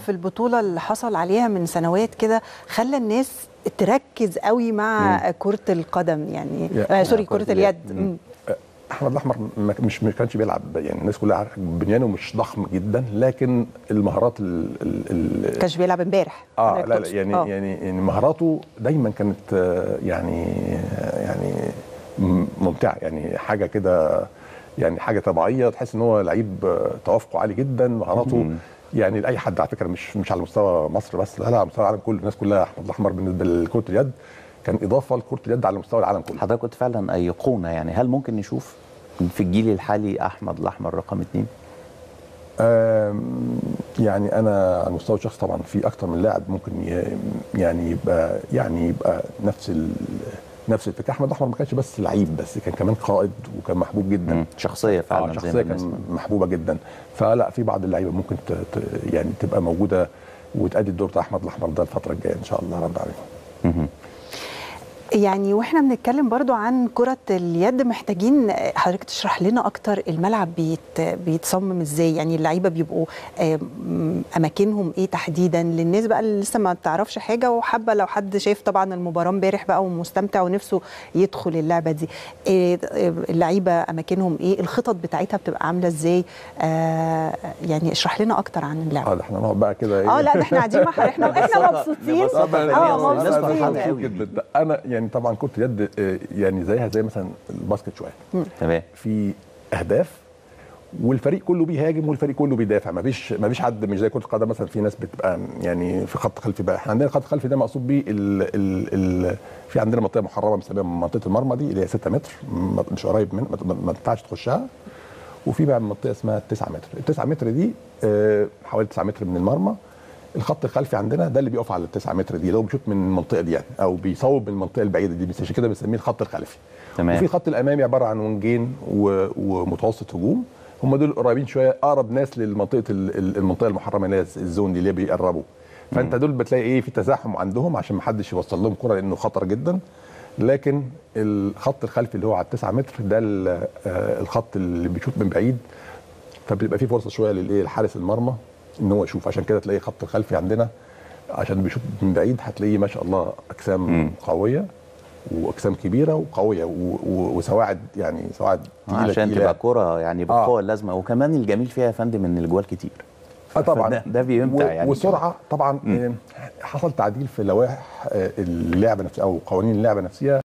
في البطوله اللي حصل عليها من سنوات كده خلى الناس تركز قوي مع كره القدم يعني يا- آه سوري كرة كره اليد اليد. مم. احمد الاحمر ما- مش ما كانش بيلعب يعني الناس كلها عارفة بنيانه مش ضخم جدا لكن المهارات ال ال ال كانش بيلعب امبارح اه حضرتك لا لا تقصد. يعني آه. يعني يعني مهاراته دايما كانت آه، يعني آه، يعني م- ممتعه يعني حاجه كده يعني حاجه طبيعيه تحس ان هو لعيب آه، توافقه عالي جدا مهاراته يعني لاي حد على فكره مش مش على مستوى مصر بس لا لا على مستوى العالم كله الناس كلها احمد الاحمر بالنسبه لكره اليد كان اضافه لكره اليد على مستوى العالم كله حضرتك قلت فعلا ايقونه يعني هل ممكن نشوف في الجيل الحالي احمد الاحمر رقم اثنين؟ آم، يعني انا على المستوى الشخصي طبعا في اكتر من لاعب ممكن ي- يعني يبقى يعني يبقى نفس ال نفس الفكره احمد الاحمر ما كانش بس لعيب بس كان كمان قائد وكان محبوب جدا مم. شخصيه فعلا اه زي شخصيه ما كان بنسمع. محبوبه جدا فلا في بعض اللعيبه ممكن ت... ت... يعني تبقى موجوده وتأدي الدور بتاع احمد الاحمر ده الفتره الجايه ان شاء الله رب العالمين يعني واحنا بنتكلم برضو عن كرة اليد محتاجين حضرتك تشرح لنا اكتر الملعب بيت بيتصمم ازاي يعني اللعيبة بيبقوا آم، اماكنهم ايه تحديدا للناس بقى اللي لسه ما تعرفش حاجة وحابة لو حد شايف طبعا المباراة امبارح بقى ومستمتع ونفسه يدخل اللعبة دي إيه اللعيبة اماكنهم ايه الخطط بتاعتها بتبقى عاملة ازاي آه يعني اشرح لنا اكتر عن اللعبة اه ده احنا نقعد بقى كده اه لا ده احنا قاعدين مع حضرتك احنا احنا مبسوطين اه الناس مبسوطين فرحانة مبسوط جدا انا يعني طبعا كره اليد آه، يعني زيها زي مثلا الباسكت شويه تمام في اهداف والفريق كله بيهاجم والفريق كله بيدافع ما فيش ما فيش حد مش زي كره القدم مثلا في ناس بتبقى يعني في خط خلفي بقى احنا عندنا خط خلفي ده مقصود بيه ال ال ال في عندنا منطقه محرمه بنسميها منطقه المرمى دي اللي هي 6 متر م- مش قريب من ما- ما ينفعش تخشها وفي بقى منطقه اسمها 9 متر ال 9 متر دي آه، حوالي 9 متر من المرمى الخط الخلفي عندنا ده اللي بيقف على ال 9 متر دي اللي هو بيشوط من المنطقه دي يعني او بيصوب من المنطقه البعيده دي بس عشان كده بنسميه الخط الخلفي تمام. وفي الخط الامامي عباره عن ونجين و- ومتوسط هجوم هم دول قريبين شويه اقرب ناس للمنطقه ال- ال- المنطقه المحرمه اللي هي الزون دي اللي بيقربوا فانت دول بتلاقي ايه في تزاحم عندهم عشان ما حدش يوصل لهم كره لانه خطر جدا لكن الخط الخلفي اللي هو على 9 متر ده ال- آه، الخط اللي بيشوط من بعيد فبيبقى في فرصه شويه للايه لحارس المرمى ان هو يشوف عشان كده تلاقي خط الخلفي عندنا عشان بيشوط من بعيد هتلاقيه ما شاء الله اجسام قويه واجسام كبيره وقويه و- و- وسواعد يعني سواعد تقيله عشان تقيلة. تبقى كرة يعني بالقوه اللازمه وكمان الجميل فيها يا فندم ان الجوال كتير اه طبعا ده- ده بيمتع و- يعني وسرعه طبعا آه، حصل تعديل في لوائح آه، اللعبه نفسها او قوانين اللعبه نفسها